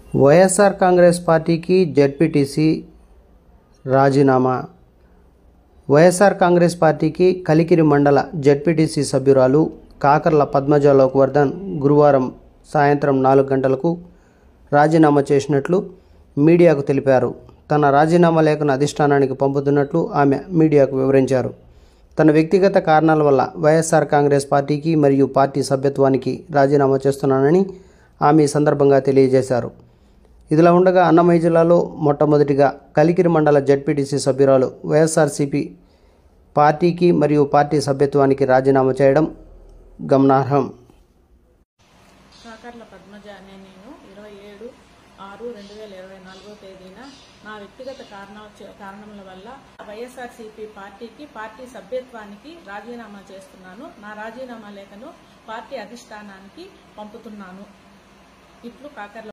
వైఎస్ఆర్ కాంగ్రెస్ పార్టీకి జెడ్పీటీసీ రాజీనామా వైఎస్ఆర్ కాంగ్రెస్ పార్టీకి కలికిరి మండల జెడ్పీటీసీ సభ్యురాలు కాకర్ల పద్మజ లోకవర్ధన్ గురువారం సాయంత్రం నాలుగు గంటలకు రాజీనామా చేసినట్లు మీడియాకు తెలిపారు తన రాజీనామా లేఖను అధిష్టానానికి పంపుతున్నట్లు ఆమె మీడియాకు వివరించారు తన వ్యక్తిగత కారణాల వల్ల వైఎస్ఆర్ కాంగ్రెస్ పార్టీకి మరియు పార్టీ సభ్యత్వానికి రాజీనామా చేస్తున్నానని ఆమె ఈ సందర్భంగా తెలియజేశారు ఇదిలా ఉండగా అన్నమయ్య జిల్లాలో మొట్టమొదటిగా కలికిరి మండల జడ్పీటీసీ సభ్యురాలు వైఎస్ఆర్సీపీ పార్టీకి మరియు పార్టీ సభ్యత్వానికి రాజీనామా చేయడం గమనార్హం కాకర్ల పద్మజ అనే నేను ఇరవై ఏడు ఆరు రెండు వేల ఇరవై నాలుగో తేదీన నా వ్యక్తిగత కారణ కారణముల వల్ల వైఎస్ఆర్సీపీ పార్టీకి పార్టీ సభ్యత్వానికి రాజీనామా చేస్తున్నాను నా రాజీనామా లేఖను పార్టీ అధిష్టానానికి పంపుతున్నాను ఇట్లు కాకర్ల